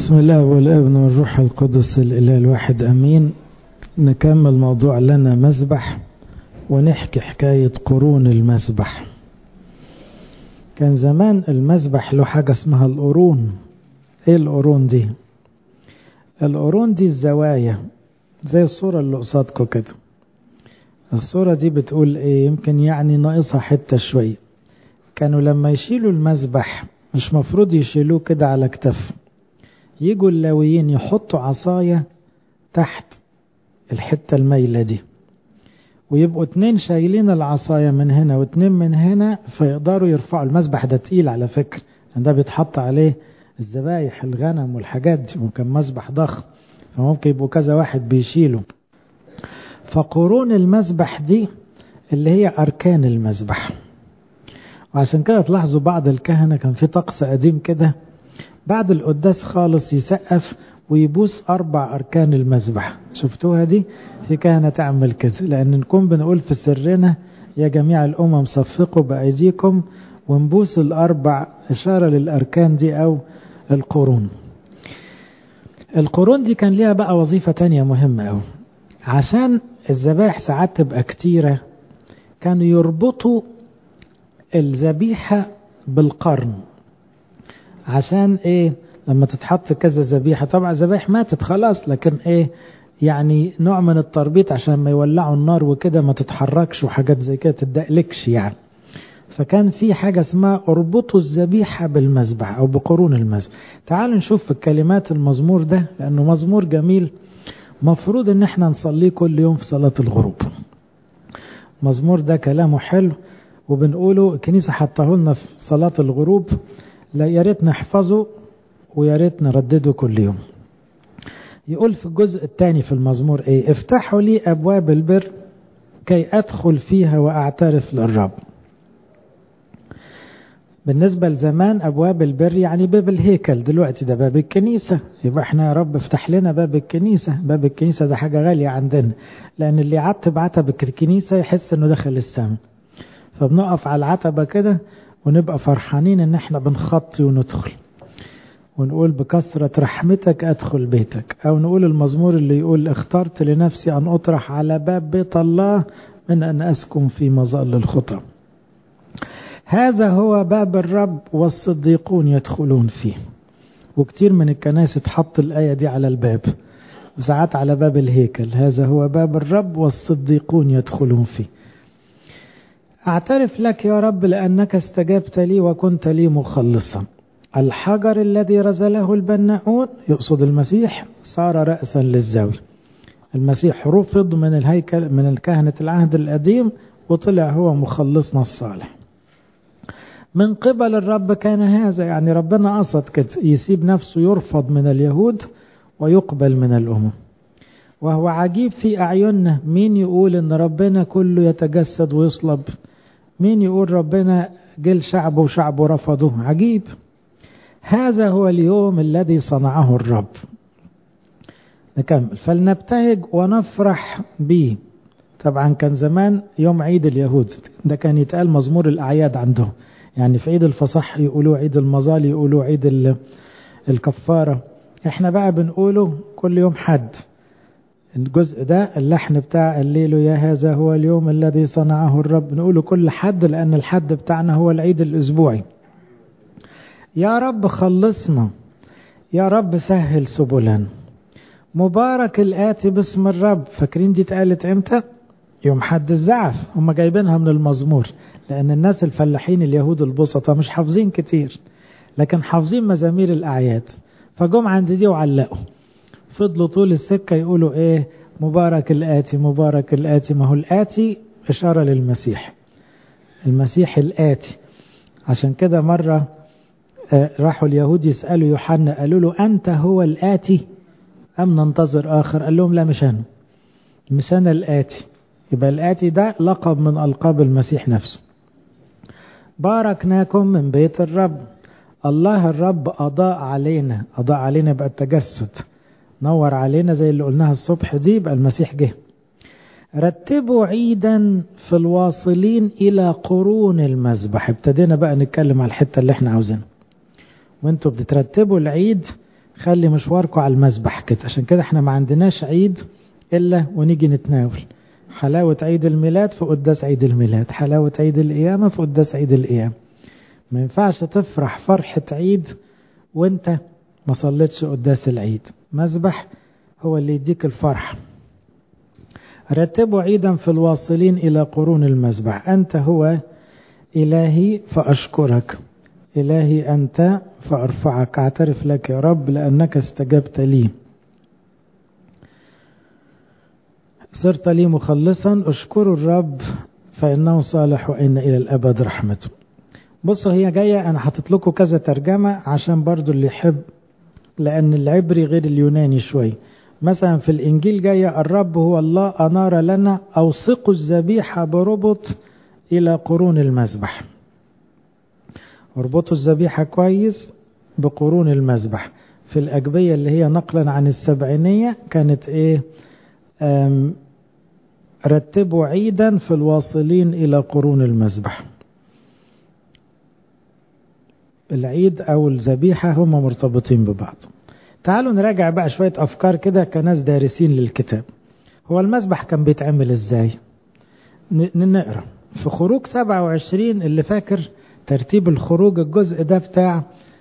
بسم الله والابن والروح القدس الإله الواحد أمين نكمل موضوع لنا مسبح ونحكي حكاية قرون المسبح كان زمان المسبح له حاجة اسمها القرون ايه القرون دي القرون دي الزوايا زي الصورة اللي قصادكم كده الصورة دي بتقول ايه يمكن يعني ناقصها حتة شوية كانوا لما يشيلوا المسبح مش مفروض يشيلوه كده على كتف يجوا اللاويين يحطوا عصاية تحت الحتة الميلة دي ويبقوا اتنين شايلين العصاية من هنا واتنين من هنا فيقدروا يرفعوا المسبح ده تقيل على فكرة ده بيتحط عليه الذبايح الغنم والحاجات دي وكان مسبح ضخم فممكن يبقوا كذا واحد بيشيلوا فقرون المسبح دي اللي هي أركان المسبح وعشان كده تلاحظوا بعض الكهنة كان في طقس قديم كده بعد القداس خالص يسقف ويبوس أربع أركان المسبح شفتوها دي في كهنة تعمل كده لأن نكون بنقول في سرنا يا جميع الأمم صفقوا بأيديكم ونبوس الأربع إشارة للأركان دي أو القرون القرون دي كان ليها بقى وظيفة تانية مهمة أوي عشان الذبائح ساعات تبقى كتيرة كانوا يربطوا الذبيحة بالقرن عشان ايه لما تتحط كذا ذبيحة طبعا الذبائح ماتت خلاص لكن ايه يعني نوع من التربيط عشان ما يولعوا النار وكده ما تتحركش وحاجات زي كده تدقلكش يعني فكان في حاجة اسمها اربطوا الذبيحة بالمذبح او بقرون المذبح تعالوا نشوف في الكلمات المزمور ده لانه مزمور جميل مفروض ان احنا نصليه كل يوم في صلاة الغروب مزمور ده كلامه حلو وبنقوله الكنيسة حطاه لنا في صلاة الغروب لا يا ريت نحفظه ويا ريت نردده كل يوم يقول في الجزء الثاني في المزمور ايه افتحوا لي ابواب البر كي ادخل فيها واعترف للرب بالنسبة لزمان أبواب البر يعني باب الهيكل دلوقتي ده باب الكنيسة يبقى احنا يا رب افتح لنا باب الكنيسة باب الكنيسة ده حاجة غالية عندنا لأن اللي يعتب عتب الكنيسة يحس انه دخل السماء فبنقف على العتبة كده ونبقى فرحانين ان احنا بنخطي وندخل ونقول بكثرة رحمتك ادخل بيتك او نقول المزمور اللي يقول اخترت لنفسي ان اطرح على باب بيت الله من ان اسكن في مظل الخطى هذا هو باب الرب والصديقون يدخلون فيه وكتير من الكنائس تحط الآية دي على الباب وساعات على باب الهيكل هذا هو باب الرب والصديقون يدخلون فيه أعترف لك يا رب لأنك استجبت لي وكنت لي مخلصا الحجر الذي رزله البناؤون يقصد المسيح صار رأسا للزاوية المسيح رفض من الهيكل من الكهنة العهد القديم وطلع هو مخلصنا الصالح من قبل الرب كان هذا يعني ربنا قصد كده يسيب نفسه يرفض من اليهود ويقبل من الأمم وهو عجيب في أعيننا مين يقول إن ربنا كله يتجسد ويصلب مين يقول ربنا جل شعبه وشعبه رفضه عجيب هذا هو اليوم الذي صنعه الرب نكمل فلنبتهج ونفرح به طبعا كان زمان يوم عيد اليهود ده كان يتقال مزمور الأعياد عندهم يعني في عيد الفصح يقولوا عيد المظال يقولوا عيد الكفارة احنا بقى بنقوله كل يوم حد الجزء ده اللحن بتاع الليل يا هذا هو اليوم الذي صنعه الرب نقوله كل حد لأن الحد بتاعنا هو العيد الأسبوعي يا رب خلصنا يا رب سهل سبلنا مبارك الآتي باسم الرب فاكرين دي اتقالت امتى يوم حد الزعف هم جايبينها من المزمور لأن الناس الفلاحين اليهود البسطة مش حافظين كتير لكن حافظين مزامير الأعياد فجم عند دي وعلقوا فضلوا طول السكة يقولوا ايه مبارك الآتي مبارك الآتي ما هو الآتي إشارة للمسيح المسيح الآتي عشان كده مرة راحوا اليهود يسألوا يوحنا قالوا له أنت هو الآتي أم ننتظر آخر قال لهم لا مش أنا مش أنا الآتي يبقى الآتي ده لقب من ألقاب المسيح نفسه باركناكم من بيت الرب الله الرب أضاء علينا أضاء علينا يبقى التجسد نور علينا زي اللي قلناها الصبح دي يبقى المسيح جه رتبوا عيدا في الواصلين إلى قرون المذبح ابتدينا بقى نتكلم على الحتة اللي احنا عاوزينها وانتوا بترتبوا العيد خلي مشواركم على المسبح كده عشان كده احنا ما عندناش عيد إلا ونيجي نتناول حلاوة عيد الميلاد في قداس عيد الميلاد حلاوة عيد القيامة في قداس عيد القيامة ما ينفعش تفرح فرحة عيد وانت ما صليتش قداس العيد مسبح هو اللي يديك الفرح رتبوا عيدا في الواصلين إلى قرون المسبح أنت هو إلهي فأشكرك إلهي أنت فأرفعك أعترف لك يا رب لأنك استجبت لي صرت لي مخلصا أشكر الرب فإنه صالح وإن إلى الأبد رحمته بصوا هي جاية أنا حاطط لكم كذا ترجمة عشان برضو اللي يحب لأن العبري غير اليوناني شوي مثلا في الإنجيل جاية الرب هو الله أنار لنا أوثقوا الذبيحة بربط إلى قرون المذبح اربطوا الذبيحة كويس بقرون المذبح في الأجبية اللي هي نقلا عن السبعينية كانت إيه رتبوا عيدا في الواصلين إلى قرون المذبح العيد أو الذبيحة هما مرتبطين ببعض تعالوا نراجع بقى شوية أفكار كده كناس دارسين للكتاب هو المذبح كان بيتعمل إزاي نقرأ في خروج 27 اللي فاكر ترتيب الخروج الجزء ده بتاع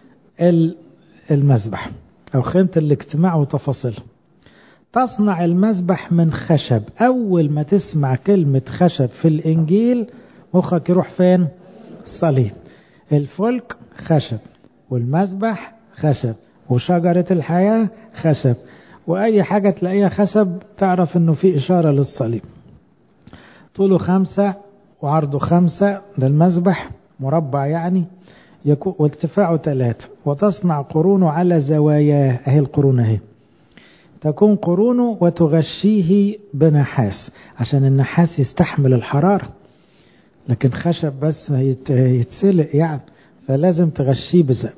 المذبح أو خيمة الاجتماع وتفاصيله تصنع المذبح من خشب أول ما تسمع كلمة خشب في الإنجيل مخك يروح فين الصليب الفلك خشب والمذبح خشب وشجرة الحياة خشب وأي حاجة تلاقيها خشب تعرف أنه في إشارة للصليب طوله خمسة وعرضه خمسة ده المذبح مربع يعني يكون وارتفاعه ثلاثة وتصنع قرونه على زواياه أهي القرون أهي تكون قرونه وتغشيه بنحاس عشان النحاس يستحمل الحرارة لكن خشب بس هيتسلق يعني فلازم تغشيه بزق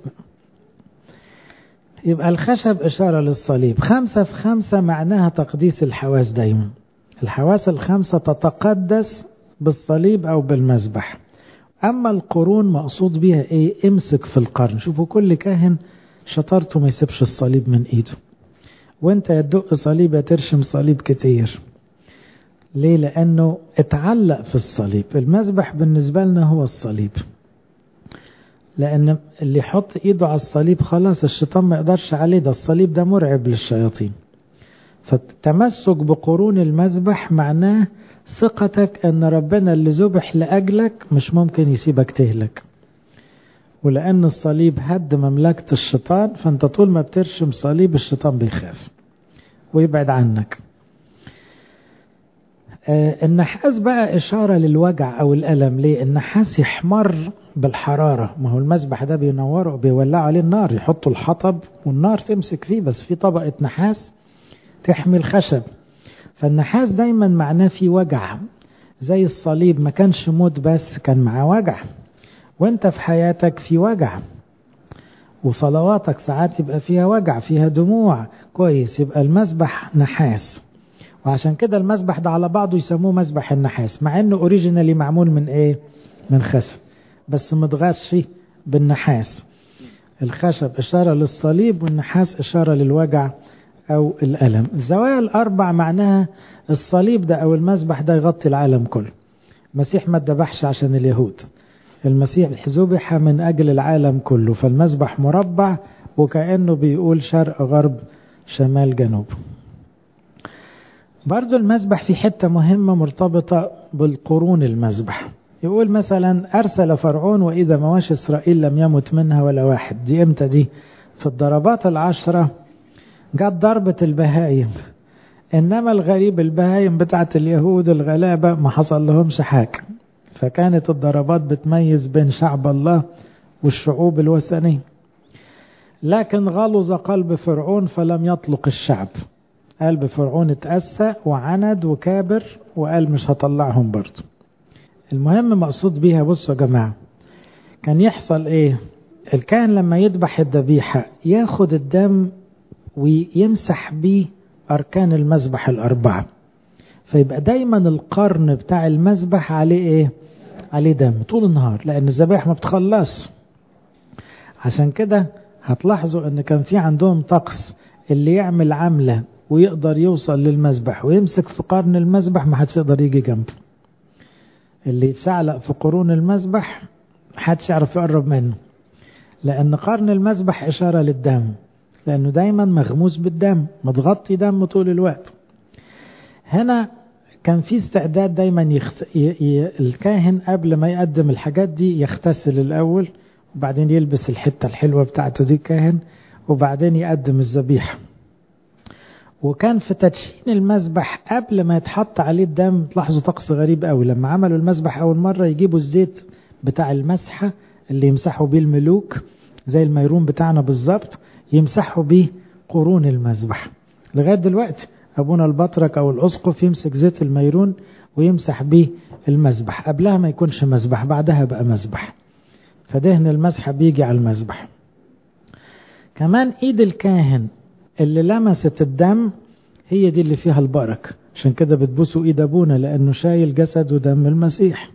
يبقى الخشب إشارة للصليب خمسة في خمسة معناها تقديس الحواس دايما الحواس الخمسة تتقدس بالصليب أو بالمذبح أما القرون مقصود بها إيه امسك في القرن شوفوا كل كاهن شطارته ما يسيبش الصليب من إيده وانت يدق صليب يا ترشم صليب كتير ليه لأنه اتعلق في الصليب المذبح بالنسبة لنا هو الصليب لأن اللي يحط إيده على الصليب خلاص الشيطان ما يقدرش عليه ده الصليب ده مرعب للشياطين فالتمسك بقرون المذبح معناه ثقتك أن ربنا اللي ذبح لأجلك مش ممكن يسيبك تهلك ولأن الصليب هد مملكة الشيطان فأنت طول ما بترشم صليب الشيطان بيخاف ويبعد عنك آه النحاس بقى إشارة للوجع أو الألم ليه النحاس يحمر بالحرارة ما هو المذبح ده بينوره بيولعوا عليه النار يحطوا الحطب والنار تمسك فيه بس في طبقة نحاس تحمي الخشب فالنحاس دايما معناه في وجع زي الصليب ما كانش موت بس كان معاه وجع وانت في حياتك في وجع وصلواتك ساعات يبقى فيها وجع فيها دموع كويس يبقى المذبح نحاس وعشان كده المذبح ده على بعضه يسموه مذبح النحاس مع انه اوريجينالي معمول من ايه من خشب بس متغش بالنحاس الخشب اشاره للصليب والنحاس اشاره للوجع او الالم الزوايا الاربع معناها الصليب ده او المذبح ده يغطي العالم كله المسيح ما اتذبحش عشان اليهود المسيح ذبح من أجل العالم كله فالمذبح مربع وكأنه بيقول شرق غرب شمال جنوب برضو المذبح في حتة مهمة مرتبطة بالقرون المذبح يقول مثلا أرسل فرعون وإذا مواشي إسرائيل لم يمت منها ولا واحد دي إمتى دي في الضربات العشرة جت ضربة البهايم إنما الغريب البهايم بتاعت اليهود الغلابة ما حصل لهمش حاجة فكانت الضربات بتميز بين شعب الله والشعوب الوثنية لكن غلظ قلب فرعون فلم يطلق الشعب قلب فرعون اتأسى وعند وكابر وقال مش هطلعهم برضه المهم مقصود بيها بصوا يا جماعة كان يحصل ايه الكاهن لما يذبح الذبيحة ياخد الدم ويمسح بيه أركان المذبح الأربعة فيبقى دايما القرن بتاع المذبح عليه ايه عليه دم طول النهار لان الذبائح ما بتخلص عشان كده هتلاحظوا ان كان في عندهم طقس اللي يعمل عملة ويقدر يوصل للمذبح ويمسك في قرن المذبح ما حدش يقدر يجي جنبه اللي يتشعلق في قرون المذبح محدش يعرف يقرب منه لأن قرن المذبح إشارة للدم لأنه دايما مغموس بالدم متغطي دم طول الوقت هنا كان في استعداد دايما يخت... ي... ي... الكاهن قبل ما يقدم الحاجات دي يغتسل الأول وبعدين يلبس الحتة الحلوة بتاعته دي كاهن وبعدين يقدم الذبيحة وكان في تدشين المذبح قبل ما يتحط عليه الدم تلاحظوا طقس غريب قوي لما عملوا المذبح أول مرة يجيبوا الزيت بتاع المسحة اللي يمسحوا بيه الملوك زي الميرون بتاعنا بالظبط يمسحوا بيه قرون المذبح لغاية دلوقتي أبونا البطرك أو الأسقف يمسك زيت الميرون ويمسح بيه المذبح قبلها ما يكونش مذبح بعدها بقى مذبح فدهن المسحة بيجي على المذبح كمان ايد الكاهن اللي لمست الدم هي دي اللي فيها البركة عشان كده بتبوسوا ايد ابونا لانه شايل جسد ودم المسيح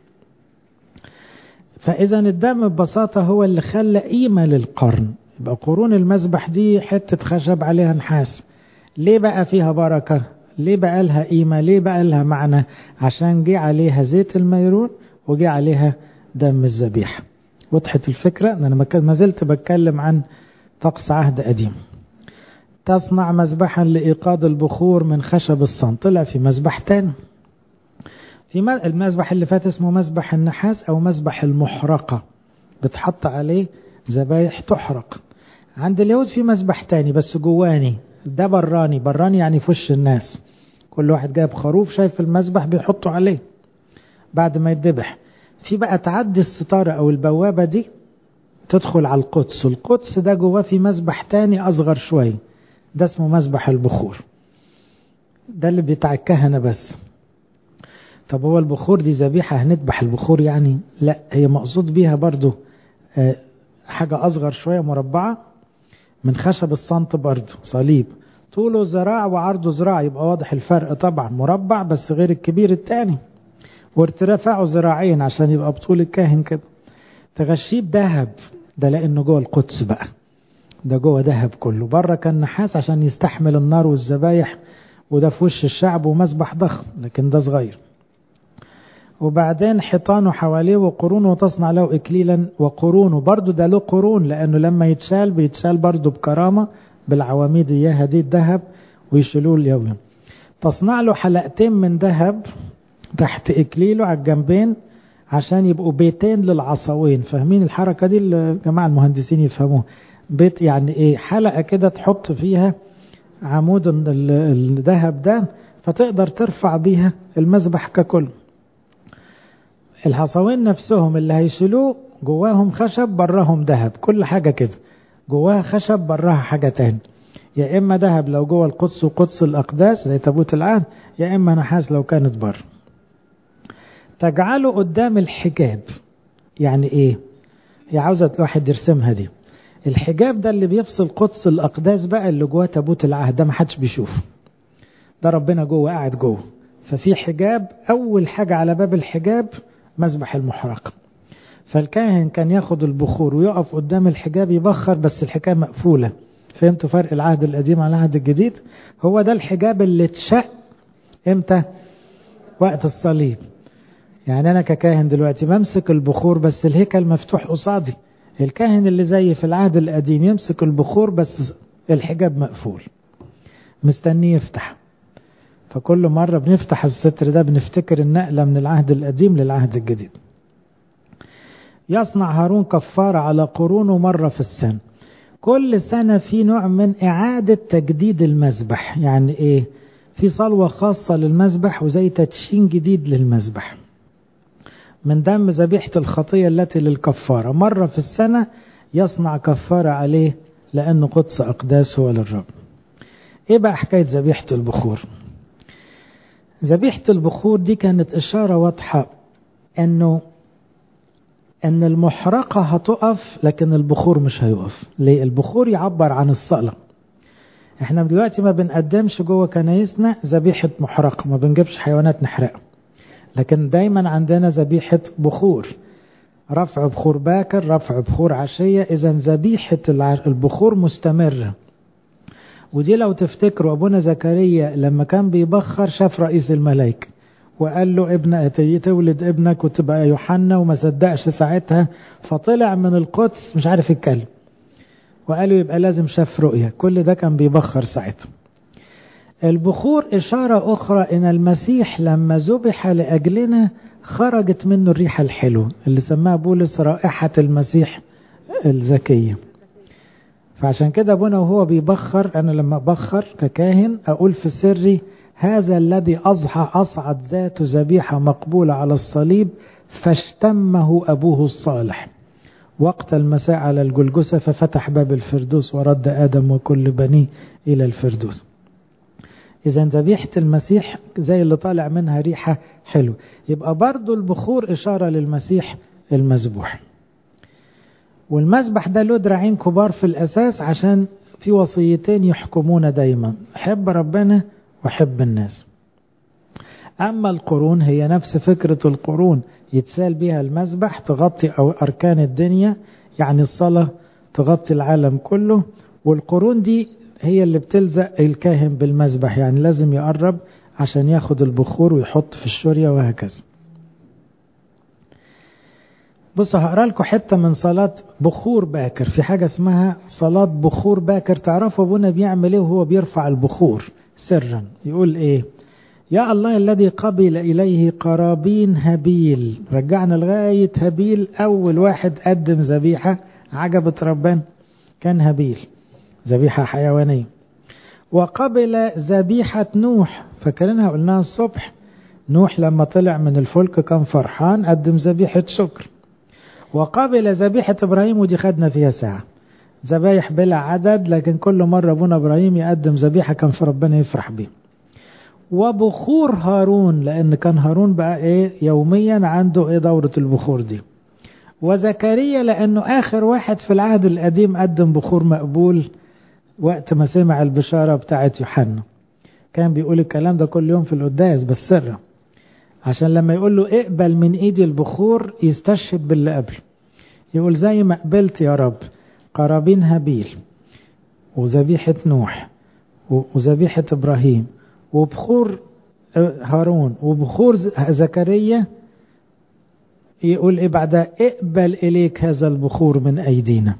فاذا الدم ببساطة هو اللي خلى قيمة للقرن يبقى قرون المذبح دي حتة خشب عليها نحاس ليه بقى فيها بركة ليه بقى لها قيمة ليه بقى لها معنى عشان جه عليها زيت الميرون وجه عليها دم الذبيحة وضحت الفكرة أنا ما زلت بتكلم عن طقس عهد قديم تصنع مذبحا لإيقاد البخور من خشب الصن طلع في مذبح تاني في المذبح اللي فات اسمه مذبح النحاس أو مذبح المحرقة بتحط عليه ذبايح تحرق عند اليهود في مذبح تاني بس جواني ده براني براني يعني في وش الناس كل واحد جايب خروف شايف المذبح بيحطه عليه بعد ما يتذبح في بقى تعدي الستارة أو البوابة دي تدخل على القدس القدس ده جواه في مذبح تاني أصغر شوية ده اسمه مذبح البخور ده اللي بتاع الكهنة بس طب هو البخور دي ذبيحة هنذبح البخور يعني لا هي مقصود بيها برضو حاجة أصغر شوية مربعة من خشب الصنط برضو صليب طوله ذراع وعرضه ذراع يبقى واضح الفرق طبعا مربع بس غير الكبير التاني وارتفاعه ذراعين عشان يبقى بطول الكاهن كده تغشيه بذهب ده لانه جوه القدس بقى ده جوه ذهب كله بره كان نحاس عشان يستحمل النار والذبايح وده في وش الشعب ومذبح ضخم لكن ده صغير وبعدين حيطانه حواليه وقرونه تصنع له إكليلا وقرونه برضه ده له قرون لأنه لما يتشال بيتشال برضه بكرامة بالعواميد إياها دي الذهب ويشيلوه اليوم تصنع له حلقتين من ذهب تحت إكليله على الجنبين عشان يبقوا بيتين للعصاوين فاهمين الحركة دي الجماعة المهندسين يفهموها بيت يعني ايه حلقة كده تحط فيها عمود الذهب ده فتقدر ترفع بيها المذبح ككل الحصوين نفسهم اللي هيشيلوه جواهم خشب براهم ذهب كل حاجة كده جواها خشب براها حاجة تاني يا إما ذهب لو جوه القدس وقدس الأقداس زي تابوت العهد يا إما نحاس لو كانت بره تجعله قدام الحجاب يعني ايه هي عاوزة الواحد يرسمها دي الحجاب ده اللي بيفصل قدس الأقداس بقى اللي جواه تابوت العهد ده ما حدش بيشوفه ده ربنا جوه قاعد جوه ففي حجاب أول حاجة على باب الحجاب مذبح المحرقة فالكاهن كان ياخد البخور ويقف قدام الحجاب يبخر بس الحكاية مقفولة فهمتوا فرق العهد القديم على العهد الجديد هو ده الحجاب اللي اتشق امتى وقت الصليب يعني أنا ككاهن دلوقتي بمسك البخور بس الهيكل مفتوح قصادي الكاهن اللي زي في العهد القديم يمسك البخور بس الحجاب مقفول مستنيه يفتح فكل مرة بنفتح الستر ده بنفتكر النقلة من العهد القديم للعهد الجديد يصنع هارون كفارة على قرونه مرة في السنة كل سنة في نوع من إعادة تجديد المذبح يعني إيه في صلوة خاصة للمذبح وزي تدشين جديد للمذبح من دم ذبيحة الخطية التي للكفارة مرة في السنة يصنع كفارة عليه لأنه قدس أقداس هو للرب إيه بقى حكاية ذبيحة البخور ذبيحة البخور دي كانت إشارة واضحة أنه أن المحرقة هتقف لكن البخور مش هيقف ليه البخور يعبر عن الصلاة احنا دلوقتي ما بنقدمش جوه كنايسنا ذبيحة محرقة ما بنجيبش حيوانات نحرقها لكن دايما عندنا ذبيحة بخور رفع بخور باكر رفع بخور عشية إذا ذبيحة البخور مستمرة ودي لو تفتكروا أبونا زكريا لما كان بيبخر شاف رئيس الملائكة وقال له ابن تولد ابنك وتبقى يوحنا وما صدقش ساعتها فطلع من القدس مش عارف يتكلم وقالوا يبقى لازم شاف رؤية كل ده كان بيبخر ساعتها البخور إشارة أخرى إن المسيح لما ذبح لأجلنا خرجت منه الريحة الحلوة اللي سماها بولس رائحة المسيح الزكية فعشان كده ابونا وهو بيبخر أنا لما بخر ككاهن أقول في سري هذا الذي أضحى أصعد ذات ذبيحة مقبولة على الصليب فاشتمه أبوه الصالح وقت المساء على الجلجسة ففتح باب الفردوس ورد آدم وكل بنيه إلى الفردوس إذا ذبيحة المسيح زي اللي طالع منها ريحة حلو يبقى برضو البخور إشارة للمسيح المذبوح والمذبح ده له دراعين كبار في الأساس عشان في وصيتين يحكمون دايما حب ربنا وحب الناس أما القرون هي نفس فكرة القرون يتسال بها المذبح تغطي أو أركان الدنيا يعني الصلاة تغطي العالم كله والقرون دي هي اللي بتلزق الكاهن بالمذبح يعني لازم يقرب عشان ياخد البخور ويحط في الشورية وهكذا بصوا هقرا لكم حته من صلاه بخور باكر في حاجه اسمها صلاه بخور باكر تعرفوا ابونا بيعمل ايه وهو بيرفع البخور سرا يقول ايه يا الله الذي قبل إليه قرابين هابيل رجعنا لغاية هابيل أول واحد قدم ذبيحة عجبت ربنا كان هابيل ذبيحة حيوانية وقبل ذبيحة نوح فاكرينها قلناها الصبح نوح لما طلع من الفلك كان فرحان قدم ذبيحة شكر وقبل ذبيحة إبراهيم ودي خدنا فيها ساعة ذبايح بلا عدد لكن كل مرة أبونا إبراهيم يقدم ذبيحة كان في ربنا يفرح بيه وبخور هارون لأن كان هارون بقى إيه يوميا عنده إيه دورة البخور دي وزكريا لأنه آخر واحد في العهد القديم قدم بخور مقبول وقت ما سمع البشارة بتاعت يوحنا كان بيقول الكلام ده كل يوم في القداس بس سر عشان لما يقول له اقبل من ايدي البخور يستشهد باللي قبل يقول زي ما قبلت يا رب قرابين هابيل وذبيحة نوح وذبيحة إبراهيم وبخور هارون وبخور زكريا يقول إيه بعدها اقبل إليك هذا البخور من أيدينا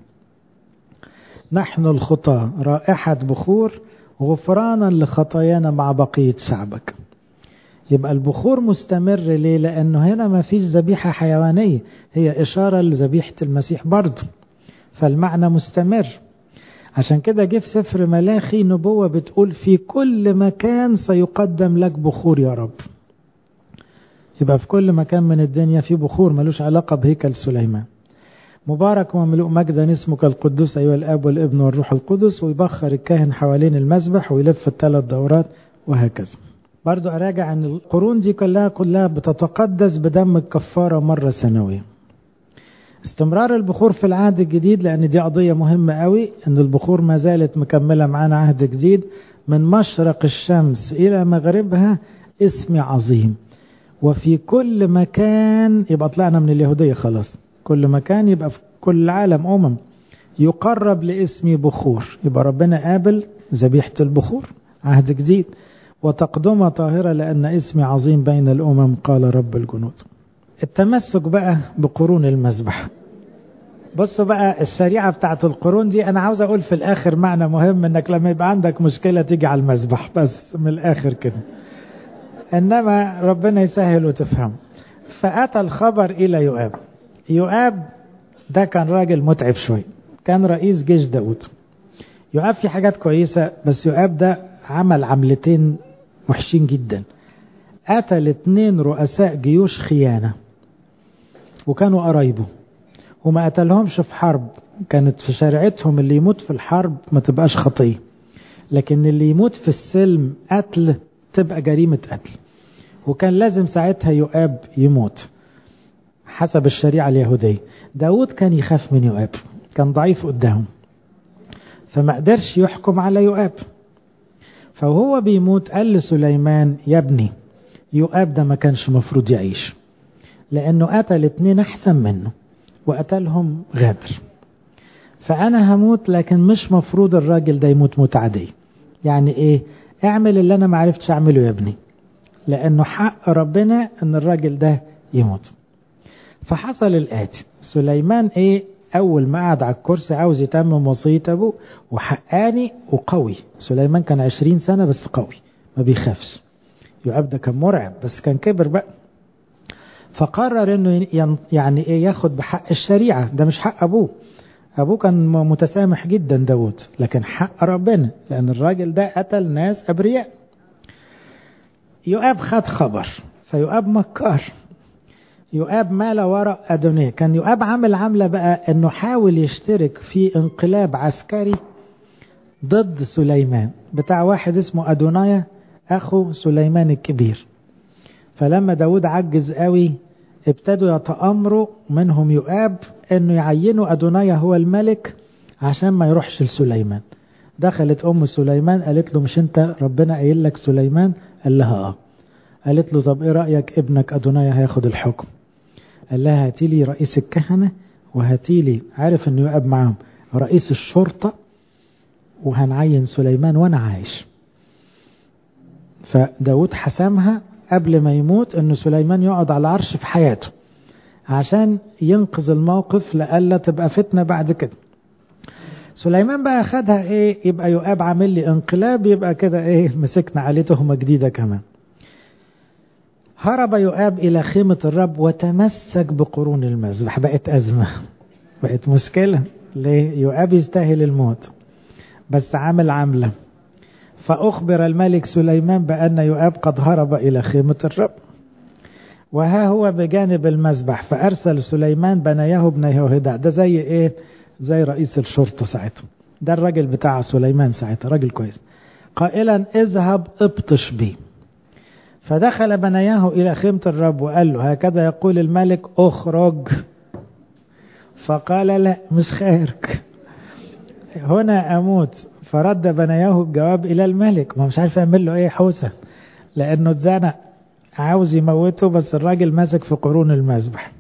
نحن الخطاة رائحة بخور غفرانا لخطايانا مع بقية شعبك يبقى البخور مستمر ليه لأنه هنا ما فيش ذبيحة حيوانية هي إشارة لذبيحة المسيح برضه فالمعنى مستمر عشان كده جه في سفر ملاخي نبوة بتقول في كل مكان سيقدم لك بخور يا رب يبقى في كل مكان من الدنيا في بخور ملوش علاقة بهيكل سليمان مبارك ومملوء مجدا اسمك القدوس أيها الآب والابن والروح القدس ويبخر الكاهن حوالين المذبح ويلف الثلاث دورات وهكذا برضو أراجع أن القرون دي كلها كلها بتتقدس بدم الكفارة مرة سنوية استمرار البخور في العهد الجديد لأن دي قضية مهمة قوي أن البخور ما زالت مكملة معانا عهد جديد من مشرق الشمس إلى مغربها اسم عظيم وفي كل مكان يبقى طلعنا من اليهودية خلاص كل مكان يبقى في كل العالم أمم يقرب لاسم بخور يبقى ربنا قابل ذبيحة البخور عهد جديد وتقدمة طاهرة لأن اسمي عظيم بين الأمم قال رب الجنود التمسك بقى بقرون المذبح بصوا بقى الشريعة بتاعت القرون دي أنا عاوز أقول في الآخر معنى مهم إنك لما يبقى عندك مشكلة تيجي على المذبح بس من الآخر كده إنما ربنا يسهل وتفهم فأتى الخبر إلى يؤاب يؤاب ده كان راجل متعب شوي كان رئيس جيش داود يؤاب في حاجات كويسة بس يؤاب ده عمل عملتين وحشين جدا قتل اتنين رؤساء جيوش خيانة وكانوا قرايبه وما قتلهمش في حرب كانت في شريعتهم اللي يموت في الحرب ما تبقاش خطية لكن اللي يموت في السلم قتل تبقى جريمة قتل وكان لازم ساعتها يؤاب يموت حسب الشريعة اليهودية داود كان يخاف من يؤاب كان ضعيف قدامه فما قدرش يحكم على يؤاب فهو بيموت قال لسليمان يا ابني يؤاب ده ما كانش مفروض يعيش لأنه قتل اتنين أحسن منه وقتلهم غدر فأنا هموت لكن مش مفروض الراجل ده يموت موت عادية يعني إيه اعمل اللي أنا معرفتش أعمله يا ابني لأنه حق ربنا أن الراجل ده يموت فحصل الآتي سليمان إيه أول ما قعد على الكرسي عاوز يتمم وصية أبوه وحقاني وقوي سليمان كان عشرين سنة بس قوي ما بيخافش يؤاب ده كان مرعب بس كان كبر بقى فقرر انه يعني ايه ياخد بحق الشريعة ده مش حق ابوه ابوه كان متسامح جدا داود لكن حق ربنا لان الراجل ده قتل ناس ابرياء يؤاب خد خبر فيؤاب مكار يؤاب مال وراء أدونيه كان يؤاب عامل عاملة بقى أنه حاول يشترك في انقلاب عسكري ضد سليمان بتاع واحد اسمه أدونايا أخو سليمان الكبير فلما داود عجز قوي ابتدوا يتأمروا منهم يؤاب أنه يعينوا أدونايا هو الملك عشان ما يروحش لسليمان دخلت أم سليمان قالت له مش أنت ربنا قايل لك سليمان قال لها آه قالت له طب إيه رأيك ابنك أدونايا هياخد الحكم قال لها هاتي لي رئيس الكهنة وهاتي لي عارف انه يقب معاهم رئيس الشرطة وهنعين سليمان وانا عايش فداود حسمها قبل ما يموت انه سليمان يقعد على العرش في حياته عشان ينقذ الموقف لألا تبقى فتنة بعد كده سليمان بقى خدها ايه يبقى يؤاب عامل لي انقلاب يبقى كده ايه مسكنا عليه تهمة جديدة كمان هرب يؤاب إلى خيمة الرب وتمسك بقرون المذبح بقت أزمة بقت مشكلة ليه يؤاب يستاهل الموت بس عامل عملة فأخبر الملك سليمان بأن يؤاب قد هرب إلى خيمة الرب وها هو بجانب المذبح فأرسل سليمان بنايه ابن يهوهدع ده زي إيه زي رئيس الشرطة ساعتها ده الراجل بتاع سليمان ساعتها راجل كويس قائلا اذهب ابطش بي فدخل بناياه إلى خيمة الرب وقال له هكذا يقول الملك اخرج فقال لا مش خارج هنا أموت فرد بناياه الجواب إلى الملك ما مش عارف يعمل له إيه حوسة لأنه اتزنق عاوز يموته بس الراجل ماسك في قرون المذبح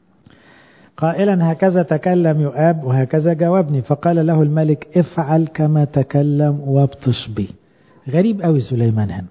قائلا هكذا تكلم يؤاب وهكذا جاوبني فقال له الملك افعل كما تكلم وابطش بي غريب قوي سليمان هنا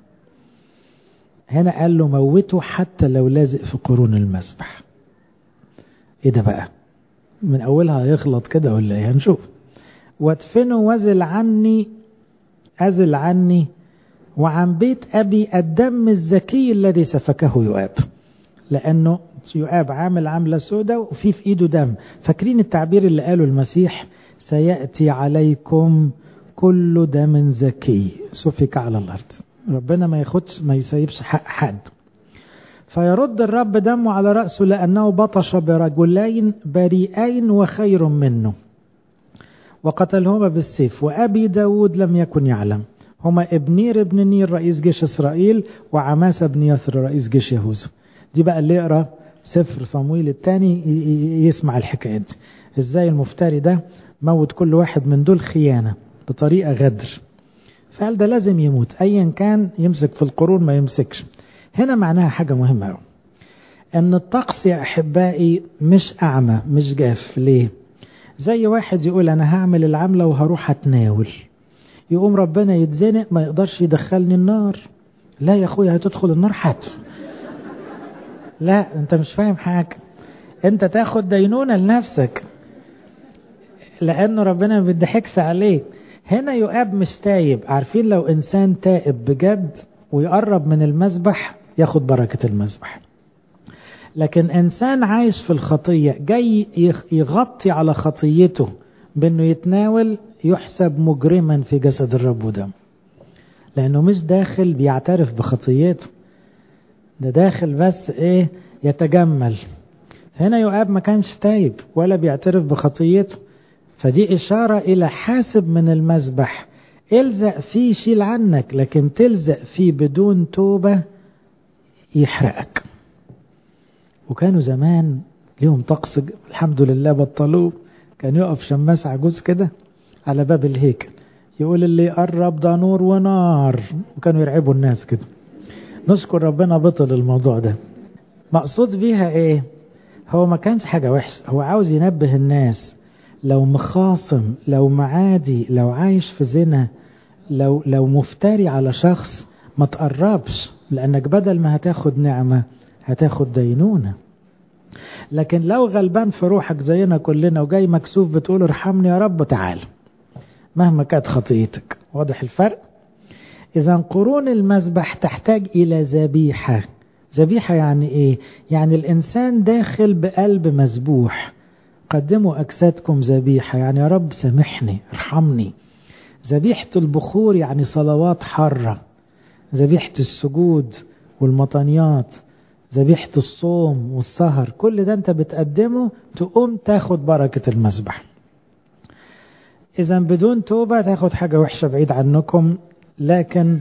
هنا قال له موته حتى لو لازق في قرون المذبح ايه ده بقى من اولها هيغلط كده ولا ايه هنشوف وادفنه وزل عني ازل عني وعن بيت ابي الدم الزكي الذي سفكه يؤاب لانه يؤاب عامل عاملة سودة وفي في ايده دم فاكرين التعبير اللي قاله المسيح سيأتي عليكم كل دم زكي سفك على الارض ربنا ما ياخدش ما يسيبش حق حد فيرد الرب دمه على رأسه لأنه بطش برجلين بريئين وخير منه وقتلهما بالسيف وأبي داود لم يكن يعلم هما ابنير ابن نير رئيس جيش إسرائيل وعماسة بن يثر رئيس جيش يهوذا دي بقى اللي يقرأ سفر صمويل الثاني يسمع الحكايات دي ازاي المفتري ده موت كل واحد من دول خيانة بطريقة غدر فقال ده لازم يموت ايا كان يمسك في القرون ما يمسكش هنا معناها حاجة مهمة قوي ان الطقس يا احبائي مش اعمى مش جاف ليه زي واحد يقول انا هعمل العملة وهروح اتناول يقوم ربنا يتزنق ما يقدرش يدخلني النار لا يا اخويا هتدخل النار حتف لا انت مش فاهم حاجة انت تاخد دينونة لنفسك لانه ربنا ما بيضحكش عليك هنا يؤاب مش تايب عارفين لو انسان تائب بجد ويقرب من المذبح ياخد بركة المذبح لكن انسان عايش في الخطية جاي يغطي على خطيته بانه يتناول يحسب مجرما في جسد الرب ودم لانه مش داخل بيعترف بخطيته ده داخل بس ايه يتجمل هنا يؤاب ما كانش تايب ولا بيعترف بخطيته فدي إشارة إلى حاسب من المذبح الزق فيه شيل عنك لكن تلزق فيه بدون توبة يحرقك وكانوا زمان ليهم طقس الحمد لله بطلوه كان يقف شماس عجوز كده على باب الهيكل يقول اللي يقرب ده نور ونار وكانوا يرعبوا الناس كده نشكر ربنا بطل الموضوع ده مقصود بيها ايه هو ما كانش حاجة وحشة هو عاوز ينبه الناس لو مخاصم لو معادي لو عايش في زنا لو لو مفتري على شخص ما تقربش لأنك بدل ما هتاخد نعمة هتاخد دينونة لكن لو غلبان في روحك زينا كلنا وجاي مكسوف بتقول ارحمني يا رب تعال مهما كانت خطيتك واضح الفرق إذا قرون المذبح تحتاج إلى ذبيحة ذبيحة يعني إيه؟ يعني الإنسان داخل بقلب مذبوح قدموا أجسادكم ذبيحة يعني يا رب سامحني ارحمني ذبيحة البخور يعني صلوات حرة ذبيحة السجود والمطنيات ذبيحة الصوم والسهر كل ده انت بتقدمه تقوم تاخد بركة المذبح اذا بدون توبة تاخد حاجة وحشة بعيد عنكم لكن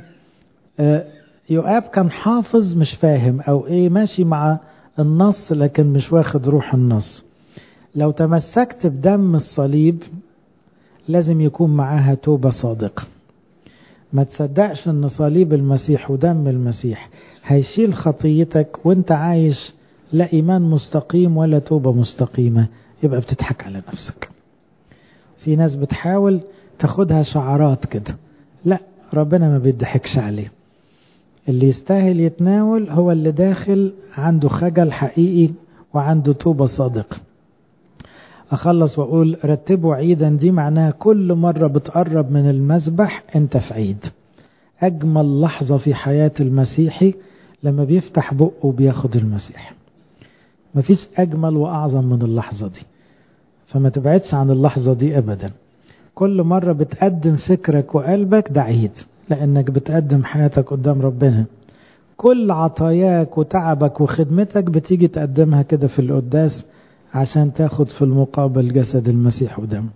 يؤاب كان حافظ مش فاهم او ايه ماشي مع النص لكن مش واخد روح النص لو تمسكت بدم الصليب لازم يكون معاها توبة صادقة ما تصدقش ان صليب المسيح ودم المسيح هيشيل خطيتك وانت عايش لا ايمان مستقيم ولا توبة مستقيمة يبقى بتضحك على نفسك في ناس بتحاول تاخدها شعارات كده لا ربنا ما بيضحكش عليه اللي يستاهل يتناول هو اللي داخل عنده خجل حقيقي وعنده توبة صادقة أخلص وأقول رتبوا عيدا دي معناها كل مرة بتقرب من المذبح أنت في عيد أجمل لحظة في حياة المسيحي لما بيفتح بقه وبياخد المسيح مفيش أجمل وأعظم من اللحظة دي فما تبعدش عن اللحظة دي أبدا كل مرة بتقدم فكرك وقلبك ده عيد لأنك بتقدم حياتك قدام ربنا كل عطاياك وتعبك وخدمتك بتيجي تقدمها كده في القداس عشان تاخد في المقابل جسد المسيح ودمه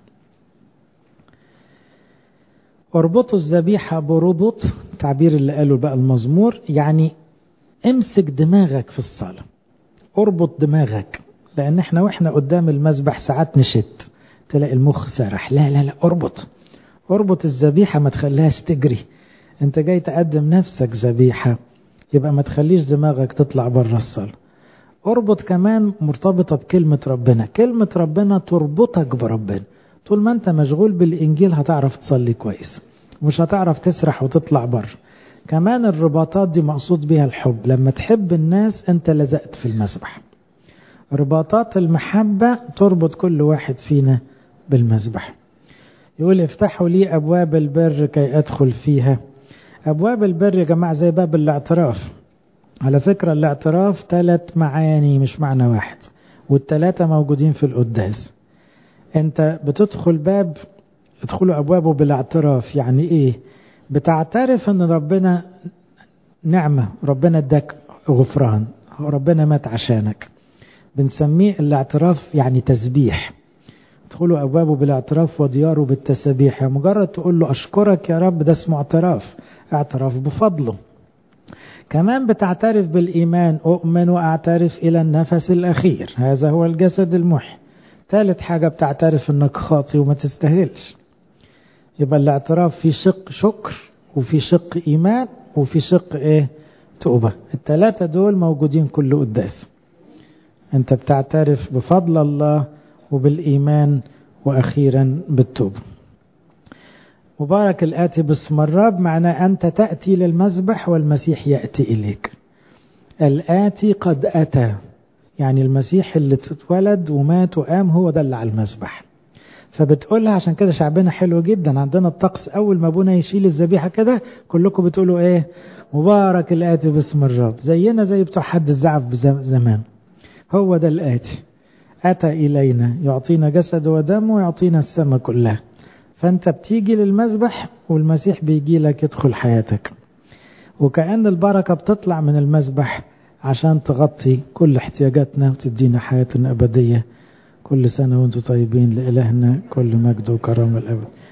اربطوا الذبيحة بربط تعبير اللي قاله بقى المزمور يعني امسك دماغك في الصلاة اربط دماغك لان احنا واحنا قدام المذبح ساعات نشت تلاقي المخ سرح لا لا لا اربط اربط الذبيحة ما تخليهاش تجري انت جاي تقدم نفسك ذبيحة يبقى ما تخليش دماغك تطلع بره الصلاة اربط كمان مرتبطة بكلمة ربنا كلمة ربنا تربطك بربنا طول ما انت مشغول بالانجيل هتعرف تصلي كويس مش هتعرف تسرح وتطلع بره كمان الرباطات دي مقصود بيها الحب لما تحب الناس انت لزقت في المسبح رباطات المحبة تربط كل واحد فينا بالمسبح يقول افتحوا لي أبواب البر كي أدخل فيها أبواب البر يا جماعة زي باب الاعتراف على فكرة الاعتراف ثلاث معاني مش معنى واحد والثلاثة موجودين في القداس انت بتدخل باب ادخلوا أبوابه بالاعتراف يعني ايه بتعترف ان ربنا نعمة ربنا اداك غفران ربنا مات عشانك بنسميه الاعتراف يعني تسبيح ادخلوا أبوابه بالاعتراف ودياره بالتسبيح يعني مجرد تقول له أشكرك يا رب ده اسمه اعتراف اعتراف بفضله كمان بتعترف بالإيمان أؤمن وأعترف إلى النفس الأخير هذا هو الجسد المحي ثالث حاجة بتعترف أنك خاطي وما تستاهلش يبقى الاعتراف في شق شكر وفي شق إيمان وفي شق إيه توبة الثلاثة دول موجودين كل قداس أنت بتعترف بفضل الله وبالإيمان وأخيرا بالتوبة مبارك الآتي باسم الرب معناه أنت تأتي للمذبح والمسيح يأتي إليك الآتي قد أتى يعني المسيح اللي اتولد ومات وقام هو ده اللي على المذبح فبتقولها عشان كده شعبنا حلو جدا عندنا الطقس أول ما أبونا يشيل الذبيحة كده كلكم بتقولوا إيه مبارك الآتي باسم الرب زينا زي بتوع حد الزعف زمان هو ده الآتي أتى إلينا يعطينا جسد ودم ويعطينا السماء كلها فأنت بتيجي للمذبح والمسيح بيجي لك يدخل حياتك وكأن البركة بتطلع من المذبح عشان تغطي كل احتياجاتنا وتدينا حياة أبدية كل سنة وانتم طيبين لإلهنا كل مجد وكرم الأبد